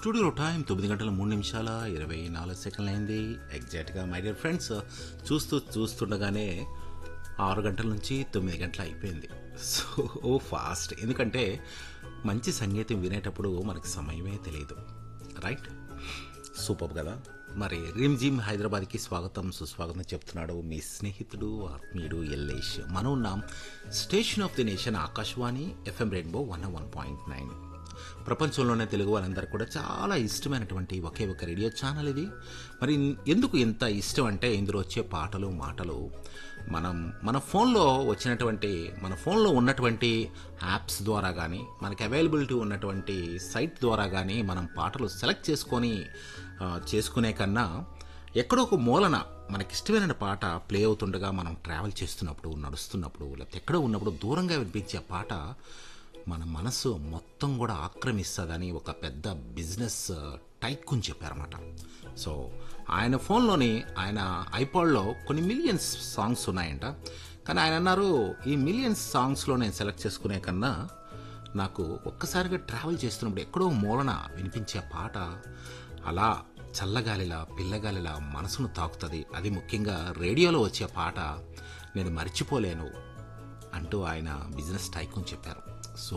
స్టూడియోలో టైం తొమ్మిది గంటల మూడు నిమిషాల ఇరవై నాలుగు సెకండ్లు అయింది ఎగ్జాక్ట్గా మై డియర్ ఫ్రెండ్స్ చూస్తూ చూస్తుండగానే ఆరు గంటల నుంచి తొమ్మిది గంటలు అయిపోయింది సో ఓ ఫాస్ట్ ఎందుకంటే మంచి సంగీతం వినేటప్పుడు మనకి సమయమే తెలియదు రైట్ సూపర్ కదా మరి రిమ్ జిమ్ హైదరాబాద్కి స్వాగతం సుస్వాగతం చెప్తున్నాడు మీ స్నేహితుడు ఆత్మీయుడు ఎల్లేష్ మనం ఉన్నాం station of the nation Akashvani FM rainbow one one point nine ప్రపంచంలోనే తెలుగు వారందరూ కూడా చాలా ఇష్టమైనటువంటి ఒకే ఒక రేడియో ఛానల్ ఇది మరి ఎందుకు ఇంత ఇష్టం అంటే ఇందులో వచ్చే పాటలు మాటలు మనం మన ఫోన్లో వచ్చినటువంటి మన ఫోన్లో ఉన్నటువంటి యాప్స్ ద్వారా కానీ మనకి అవైలబిలిటీ ఉన్నటువంటి సైట్ ద్వారా కానీ మనం పాటలు సెలెక్ట్ చేసుకొని ఆ, చేసుకునే కన్నా ఎక్కడో ఒక మూలన మనకిష్టమైన పాట ప్లే అవుతుండగా మనం ట్రావెల్ చేస్తున్నప్పుడు నడుస్తున్నప్పుడు లేకపోతే ఎక్కడో ఉన్నప్పుడు దూరంగా వినిపించే పాట మన మనసు మొత్తం కూడా ఆక్రమిస్తుందని ఒక పెద్ద బిజినెస్ టైక్కుని చెప్పారన్నమాట సో ఆయన ఫోన్లోని ఆయన ఐపాడ్లో కొన్ని మిలియన్స్ సాంగ్స్ ఉన్నాయంట కానీ ఆయన అన్నారు ఈ మిలియన్స్ సాంగ్స్లో నేను సెలెక్ట్ చేసుకునే కన్నా నాకు ఒక్కసారిగా ట్రావెల్ చేస్తున్నప్పుడు ఎక్కడో మూలన వినిపించే పాట అలా చల్లగాలిలా పిల్లగాలిలా మనసును తాకుతుంది అది ముఖ్యంగా రేడియోలో వచ్చే పాట నేను మర్చిపోలేను అంటూ ఆయన బిజినెస్ టైకూన్ చెప్పారు